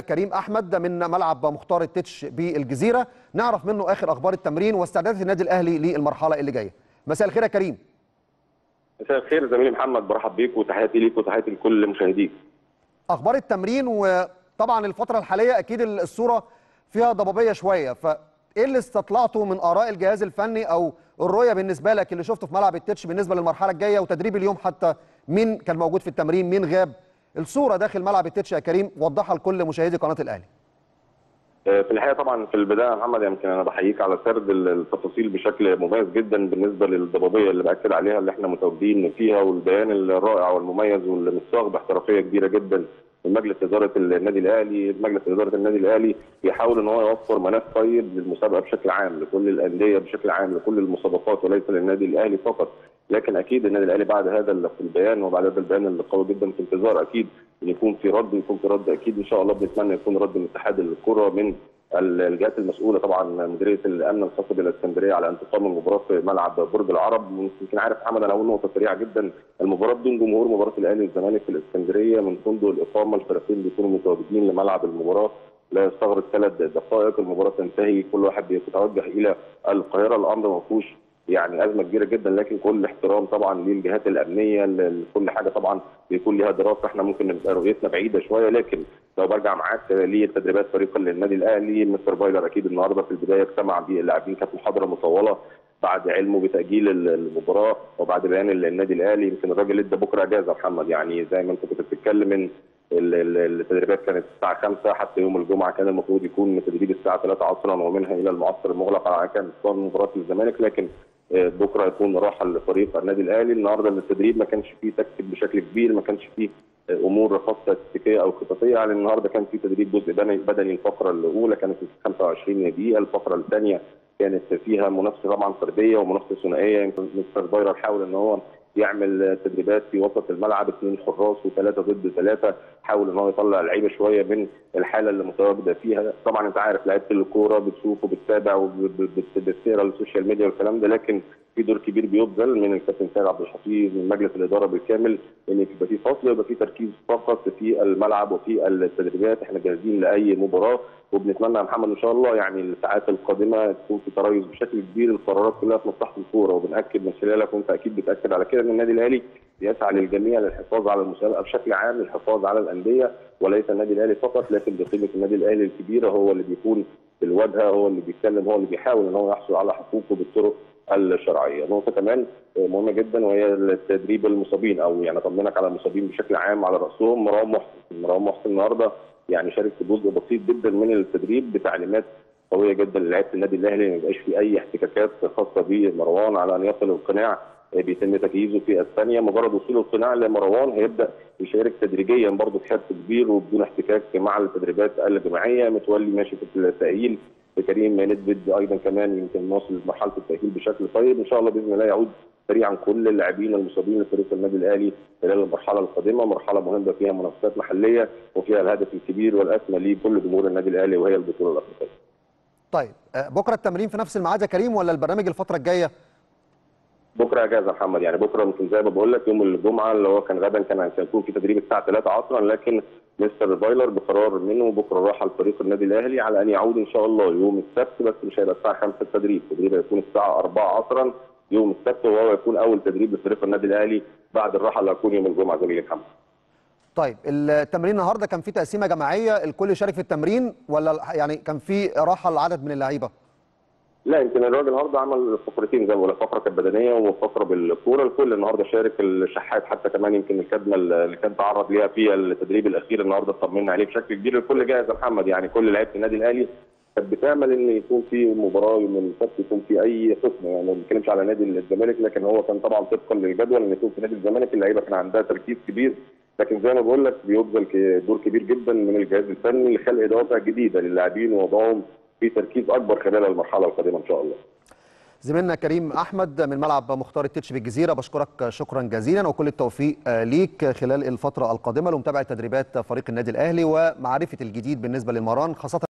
كريم احمد من ملعب مختار التتش بالجزيره نعرف منه اخر اخبار التمرين واستعدادات النادي الاهلي للمرحله اللي جايه مساء الخير يا كريم مساء الخير زميلي محمد برحب بيك وتحياتي ليك وتحياتي لكل مشاهديك اخبار التمرين وطبعا الفتره الحاليه اكيد الصوره فيها ضبابيه شويه فايه اللي استطلعته من اراء الجهاز الفني او الرؤيه بالنسبه لك اللي شفته في ملعب التتش بالنسبه للمرحله الجايه وتدريب اليوم حتى مين كان موجود في التمرين مين غاب الصوره داخل ملعب التتش يا كريم وضحها لكل مشاهدي قناه الاهلي في الحقيقه طبعا في البدايه يا محمد يمكن انا بحييك على سرد التفاصيل بشكل مميز جدا بالنسبه للضبابيه اللي باكد عليها اللي احنا متواجدين فيها والبيان الرائع والمميز واللي متصاغ باحترافيه كبيره جدا من مجلس اداره النادي الاهلي، مجلس اداره النادي الاهلي بيحاول ان هو يوفر مناخ طيب للمسابقه بشكل عام لكل الانديه بشكل عام لكل المسابقات وليس للنادي الاهلي فقط، لكن اكيد النادي الاهلي بعد هذا البيان وبعد هذا البيان اللي قوي جدا في انتظار اكيد ان يكون في رد يكون في رد اكيد ان شاء الله بنتمنى يكون رد من اتحاد الكره من الجهات المسؤوله طبعا مديريه الامن الخاصه بالاسكندريه على انتقام المباراه في ملعب برج العرب يمكن عارف محمد انا اقول نقطه سريعه جدا المباراه بدون جمهور مباراه الاهلي والزمالك في الاسكندريه من فندق الاقامه الفريقين بيكونوا متواجدين لملعب المباراه لا يستغرق ثلاث دقائق المباراه تنتهي كل واحد بيتوجه الى القاهره الامر ما فيهوش يعني ازمه كبيره جدا لكن كل احترام طبعا للجهات الامنيه لكل حاجه طبعا بيكون لها دراسه احنا ممكن نبقى رؤيتنا بعيده شويه لكن لو برجع معاك لتدريبات فريق النادي الاهلي مستر فايلر اكيد النهارده في البدايه اجتمع باللاعبين كانت محاضره مطوله بعد علمه بتاجيل المباراه وبعد بيان النادي الاهلي يمكن الراجل ادى بكره اجازه محمد يعني زي ما انت كنت بتتكلم من التدريبات كانت الساعه 5 حتى يوم الجمعه كان المفروض يكون تدريب الساعه 3 عصرا ومنها الى المعسكر المغلق على كان مباراه الزمالك لكن بكره يكون راحه لفريق النادي الاهلي النهارده التدريب ما كانش فيه تكتيك بشكل كبير ما كانش فيه امور خاصه تكتيكيه او خططيه يعني النهارده كان في تدريب جزء بدني الفقره الاولى كانت 25 دقيقه الفقره الثانيه كانت فيها منافسه طبعا فرديه ومنافسه ثنائيه يمكن مستر فايرر حاول ان هو يعمل تدريبات في وسط الملعب اثنين حراس وثلاثه ضد ثلاثه حاول ان هو يطلع اللعيبه شويه من الحاله اللي متواجده فيها طبعا انت عارف لعيبه الكوره بتشوف وبتتابع وبتقرا السوشيال ميديا والكلام ده لكن في دور كبير بيبذل من الكابتن سيد عبد الحفيظ من مجلس الاداره بالكامل ان يبقى في فصل ويبقى في تركيز فقط في الملعب وفي التدريبات احنا جاهزين لاي مباراه وبنتمنى يا محمد ان شاء الله يعني الساعات القادمه تكون في تريث بشكل كبير القرارات كلها في مصلحه الكوره وبناكد من خلالك وانت اكيد بتاكد على كده ان النادي الاهلي يسعى للجميع للحفاظ على المسابقه بشكل عام للحفاظ على الانديه وليس النادي الاهلي فقط لكن بقيمه النادي الاهلي الكبيره هو اللي بيكون في الواجهه هو اللي بيتكلم هو اللي بيحاول ان هو يحصل على حقوقه بالطرق الشرعيه، نقطه كمان مهمه جدا وهي تدريب المصابين او يعني اطمنك على المصابين بشكل عام على راسهم مروان محسن، مروان محسن النهارده يعني شارك في جزء بسيط جدا من التدريب بتعليمات قويه جدا للاعيبه النادي الاهلي ما يبقاش في اي احتكاكات خاصه بمروان على ان يصل القناع بيتم تجهيزه في اسبانيا مجرد وصول القناع لمروان هيبدا يشارك تدريجيا برضه في حد كبير وبدون احتكاك مع التدريبات الجماعيه متولي ماشي في التاهيل كريم ندفد ايضا كمان يمكن واصل لمرحله التاهيل بشكل طيب ان شاء الله باذن الله يعود سريعا كل اللاعبين المصابين لفريق النادي الاهلي خلال المرحله القادمه مرحله مهمه فيها منافسات محليه وفيها الهدف الكبير والاسمى لكل جمهور النادي الاهلي وهي البطوله الافريقيه. طيب بكره التمرين في نفس الميعاد يا كريم ولا البرنامج الفتره الجايه؟ بكره اجازه محمد يعني بكره يمكن زي ما بقول لك يوم الجمعه اللي هو كان غدا كان هيكون في تدريب الساعه 3 عصرا لكن مستر فايلر بقرار منه بكره راحه لفريق النادي الاهلي على ان يعود ان شاء الله يوم السبت بس مش هيبقى الساعه 5 التدريب، التدريب هيكون الساعه 4 عصرا يوم السبت وهو يكون اول تدريب لفريق النادي الاهلي بعد الراحه اللي هتكون يوم الجمعه زميلي محمد. طيب التمرين النهارده كان في تقسيمه جماعيه الكل شارك في التمرين ولا يعني كان في راحه لعدد من اللعيبه؟ لا يمكن الراجل النهارده عمل فقرتين زي ما بقول فقره كانت بدنيه وفقره بالكوره الكل النهارده شارك الشحات حتى كمان يمكن الكدمه اللي كان تعرض ليها في التدريب الاخير النهارده اطمنا عليه بشكل كبير الكل جاهز يا محمد يعني كل لعيبه النادي الاهلي كانت بتامل ان يكون في مباراه يوم السبت يكون في اي قسم يعني ما بنتكلمش على نادي الزمالك لكن هو كان طبعا طبقا للجدول ان يكون في نادي الزمالك اللعيبه كان عندها تركيز كبير لكن زي ما بقول لك بيبذل دور كبير جدا من الجهاز الفني لخلق دوافع جديده للاعبين ووضعهم في تركيز اكبر خلال المرحله القادمه ان شاء الله. زميلنا كريم احمد من ملعب مختار التتش بالجزيره بشكرك شكرا جزيلا وكل التوفيق ليك خلال الفتره القادمه لمتابعه تدريبات فريق النادي الاهلي ومعرفه الجديد بالنسبه للمران خاصه